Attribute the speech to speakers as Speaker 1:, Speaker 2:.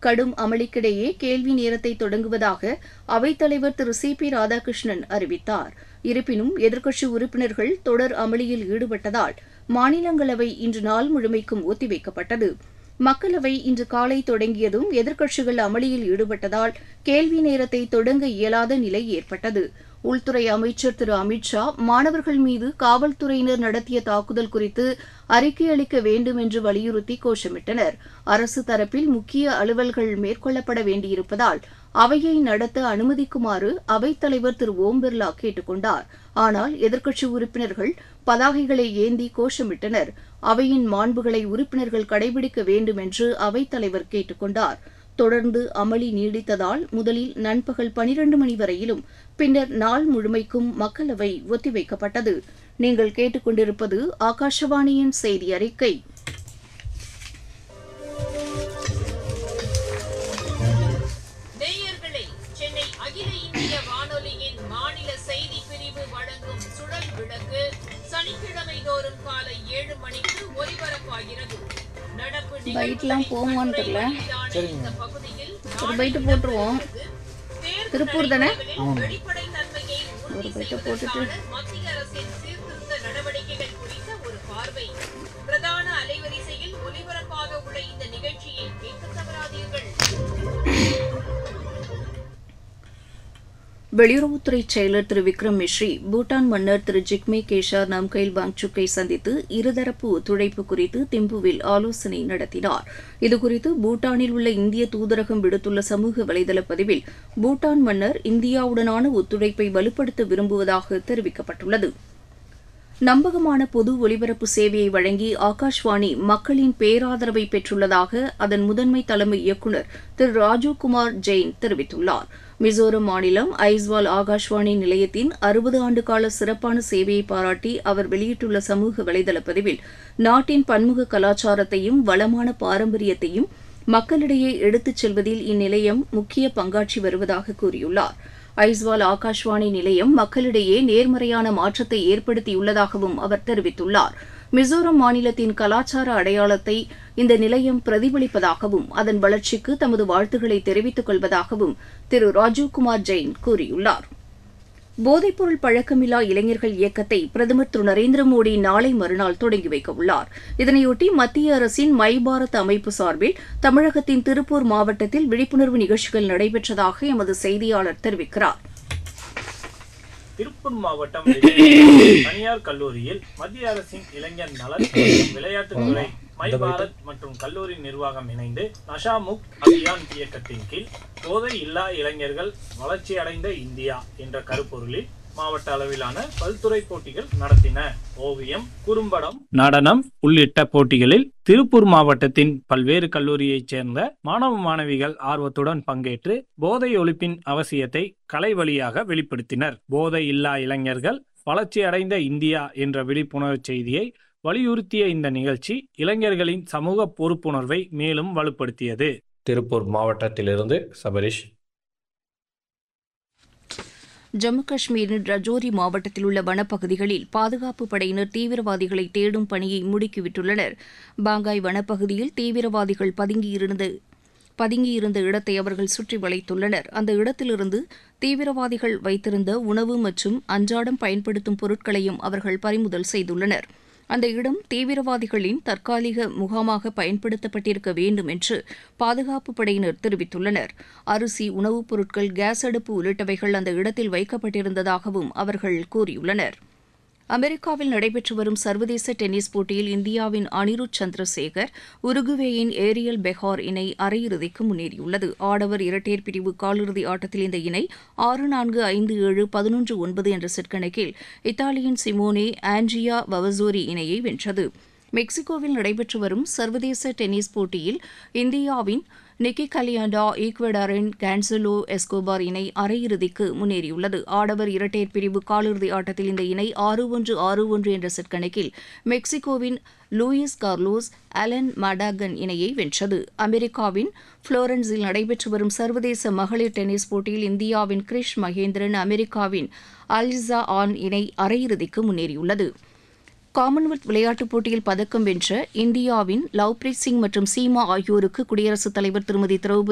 Speaker 1: கடும் அமளிக்கிடையே கேள்வி நேரத்தை தொடங்குவதாக அவைத்தலைவர் திரு சி பி ராதாகிருஷ்ணன் அறிவித்தார் இருப்பினும் எதிர்க்கட்சி உறுப்பினர்கள் தொடர் அமளியில் ஈடுபட்டதால் மாநிலங்களவை இன்று நாள் முழுமைக்கும் ஒத்திவைக்கப்பட்டது மக்களவை இன்று காலை தொடங்கியதும் எதிர்க்கட்சிகள் அமளியில் ஈடுபட்டதால் கேள்வி நேரத்தை தொடங்க இயலாத நிலை ஏற்பட்டது உள்துறை அமைச்சர் திரு அமித் ஷா மாணவர்கள் மீது காவல்துறையினர் நடத்திய தாக்குதல் குறித்து அறிக்கை அளிக்க வேண்டும் என்று வலியுறுத்தி கோஷமிட்டனர் அரசு தரப்பில் முக்கிய அலுவல்கள் மேற்கொள்ளப்பட வேண்டியிருப்பதால் அவையை நடத்த அனுமதிக்குமாறு அவைத்தலைவர் திரு ஓம் பிர்லா கேட்டுக் கொண்டார் ஆனால் எதிர்க்கட்சி உறுப்பினர்கள் பதாகைகளை ஏந்தி கோஷமிட்டனர் அவையின் மாண்புகளை உறுப்பினர்கள் கடைபிடிக்க வேண்டும் என்று அவைத்தலைவர் கேட்டுக் கொண்டார் தொடர்ந்து அமளி நீடித்ததால் முதலில் நண்பகல் பனிரண்டு மணி வரையிலும் பின்னர் நாள் முழுமைக்கும் மக்களவை ஒத்திவைக்கப்பட்டது நீங்கள் கேட்டுக்கொண்டிருப்பது ஆகாஷவாணியின் செய்தி அறிக்கை
Speaker 2: நேயர்களே சென்னை அகில இந்திய வானொலியின் மாநில செய்தி பிரிவு வழங்கும் சுழல் விளக்கு சனிக்கிழமை தோறும் காலை ஏழு மணிக்கு ஒலிபரப்பாகிறது நடப்பு
Speaker 1: பைட்லாம் போகுமான்னு தெரியல.
Speaker 2: நிகழ்ச்சிகளில் இந்த பகுதியில்
Speaker 1: ஒரு பைட்டு போட்டுருவோம்
Speaker 2: தேர்தல்
Speaker 1: திருப்பூர் தானே?
Speaker 2: நடைமுறைகளில் வெளிப்படைத்தன்மையை உறுதி
Speaker 1: ஒரு பைட்டை போட்டுட்டு.
Speaker 2: செய்வதற்கான மத்திய அரசின் சீர்திருத்த நடவடிக்கைகள் குறித்த ஒரு பார்வை பிரதான அலைவரிசையில் ஒலிபரப்பாக உள்ள இந்த நிகழ்ச்சியை கேட்க தவறாதீர்கள்
Speaker 1: வெளியுறவுத்துறை செயலர் திரு விக்ரம் மிஸ்ரி பூட்டான் மன்னர் திரு ஜிக்மே கேஷார் நம்கைல் வாங்சுக்கை சந்தித்து இருதரப்பு ஒத்துழைப்பு குறித்து திம்புவில் ஆலோசனை நடத்தினார் இதுகுறித்து பூட்டானில் உள்ள இந்திய தூதரகம் விடுத்துள்ள சமூக வலைதள பதிவில் பூட்டான் மன்னர் இந்தியாவுடனான ஒத்துழைப்பை வலுப்படுத்த விரும்புவதாக தெரிவிக்கப்பட்டுள்ளது நம்பகமான பொது ஒலிபரப்பு சேவையை வழங்கி ஆகாஷ்வாணி மக்களின் பேராதரவை பெற்றுள்ளதாக அதன் முதன்மை தலைமை இயக்குநர் திரு ராஜீவ்குமார் ஜெயின் தெரிவித்துள்ளார் மிசோரம் மாநிலம் ஐஸ்வால் ஆகாஷ்வாணி நிலையத்தின் அறுபது ஆண்டுகால சிறப்பான சேவையை பாராட்டி அவர் வெளியிட்டுள்ள சமூக வலைதள பதிவில் நாட்டின் பன்முக கலாச்சாரத்தையும் வளமான பாரம்பரியத்தையும் மக்களிடையே எடுத்துச் செல்வதில் இந்நிலையம் முக்கிய பங்காற்றி வருவதாக கூறியுள்ளார் ஐஸ்வால் ஆகாஷ்வாணி நிலையம் மக்களிடையே நேர்மறையான மாற்றத்தை ஏற்படுத்தியுள்ளதாகவும் அவர் தெரிவித்துள்ளார் மிசோரம் மாநிலத்தின் கலாச்சார அடையாளத்தை இந்த நிலையம் பிரதிபலிப்பதாகவும் அதன் வளர்ச்சிக்கு தமது வாழ்த்துக்களை தெரிவித்துக் கொள்வதாகவும் திரு ராஜீவ்குமார் ஜெயின் கூறியுள்ளார் போதைப்பொருள் பழக்கமில்லா இளைஞர்கள் இயக்கத்தை பிரதமர் திரு நரேந்திர மோடி நாளை மறுநாள் தொடங்கி வைக்க உள்ளார் இதனையொட்டி மத்திய அரசின் மை பாரத் அமைப்பு சார்பில் தமிழகத்தின் திருப்பூர் மாவட்டத்தில் விழிப்புணர்வு நிகழ்ச்சிகள் நடைபெற்றதாக எமது செய்தியாளர் தெரிவிக்கிறார்
Speaker 3: திருப்பூர் மாவட்டம் விஜயநகரம் தனியார் கல்லூரியில் மத்திய அரசின் இளைஞர் நலன் மற்றும் விளையாட்டுத்துறை மை பாரத் மற்றும் கல்லூரி நிர்வாகம் இணைந்து நஷாமுக் அபியான் இயக்கத்தின் கீழ் போதை இல்லா இளைஞர்கள் வளர்ச்சியடைந்த இந்தியா என்ற கருப்பொருளில் மாவட்ட அளவிலான பல்துறை போட்டிகள் நடத்தின ஓவியம் குறும்படம் நடனம் உள்ளிட்ட போட்டிகளில் திருப்பூர் மாவட்டத்தின் பல்வேறு கல்லூரியைச் சேர்ந்த மாணவ மாணவிகள் ஆர்வத்துடன் பங்கேற்று போதை ஒழிப்பின் அவசியத்தை கலை வழியாக வெளிப்படுத்தினர் போதை இல்லா இளைஞர்கள் வளர்ச்சியடைந்த இந்தியா என்ற விழிப்புணர்வு செய்தியை வலியுறுத்திய இந்த நிகழ்ச்சி இளைஞர்களின் சமூக பொறுப்புணர்வை மேலும் வலுப்படுத்தியது
Speaker 4: திருப்பூர் மாவட்டத்திலிருந்து சபரிஷ்
Speaker 1: ஜம்மு காஷ்மீரின் ரஜோரி மாவட்டத்தில் உள்ள வனப்பகுதிகளில் பாதுகாப்பு படையினர் தீவிரவாதிகளை தேடும் பணியை முடுக்கிவிட்டுள்ளனர் பாங்காய் வனப்பகுதியில் தீவிரவாதிகள் பதுங்கியிருந்த பதுங்கியிருந்த இடத்தை அவர்கள் சுற்றி வளைத்துள்ளனர் அந்த இடத்திலிருந்து தீவிரவாதிகள் வைத்திருந்த உணவு மற்றும் அன்றாடம் பயன்படுத்தும் பொருட்களையும் அவர்கள் பறிமுதல் செய்துள்ளனர் அந்த இடம் தீவிரவாதிகளின் தற்காலிக முகாமாக பயன்படுத்தப்பட்டிருக்க வேண்டும் என்று பாதுகாப்பு படையினர் தெரிவித்துள்ளனர் அரிசி உணவுப் பொருட்கள் கேஸ் அடுப்பு உள்ளிட்டவைகள் அந்த இடத்தில் வைக்கப்பட்டிருந்ததாகவும் அவர்கள் கூறியுள்ளனர் அமெரிக்காவில் நடைபெற்று வரும் சர்வதேச டென்னிஸ் போட்டியில் இந்தியாவின் அனிருத் சந்திரசேகர் உருகுவேயின் ஏரியல் பெஹார் இணை அரையிறுதிக்கு முன்னேறியுள்ளது ஆடவர் இரட்டையர் பிரிவு காலிறுதி ஆட்டத்தில் இந்த இணை ஆறு நான்கு ஐந்து ஏழு பதினொன்று ஒன்பது என்ற செட் கணக்கில் இத்தாலியின் சிமோனே ஆண்ட்ரியா வவசோரி இணையை வென்றது மெக்சிகோவில் நடைபெற்று வரும் சர்வதேச டென்னிஸ் போட்டியில் இந்தியாவின் நிக்கி கலியாண்டா ஈக்வடாரின் கேன்சலோ எஸ்கோபார் இணை அரையிறுதிக்கு முன்னேறியுள்ளது ஆடவர் இரட்டையர் பிரிவு காலிறுதி ஆட்டத்தில் இந்த இணை ஆறு ஒன்று ஆறு ஒன்று என்ற செட் கணக்கில் மெக்சிகோவின் லூயிஸ் கார்லோஸ் அலன் மடாகன் இணையை வென்றது அமெரிக்காவின் புளோரன்ஸில் நடைபெற்று வரும் சர்வதேச மகளிர் டென்னிஸ் போட்டியில் இந்தியாவின் கிரிஷ் மகேந்திரன் அமெரிக்காவின் அல்ஜா ஆன் இணை அரையிறுதிக்கு முன்னேறியுள்ளது காமன்வெல்த் விளையாட்டுப் போட்டியில் பதக்கம் வென்ற இந்தியாவின் லவ்பிரீத் சிங் மற்றும் சீமா ஆகியோருக்கு குடியரசுத் தலைவர் திருமதி திரௌபதி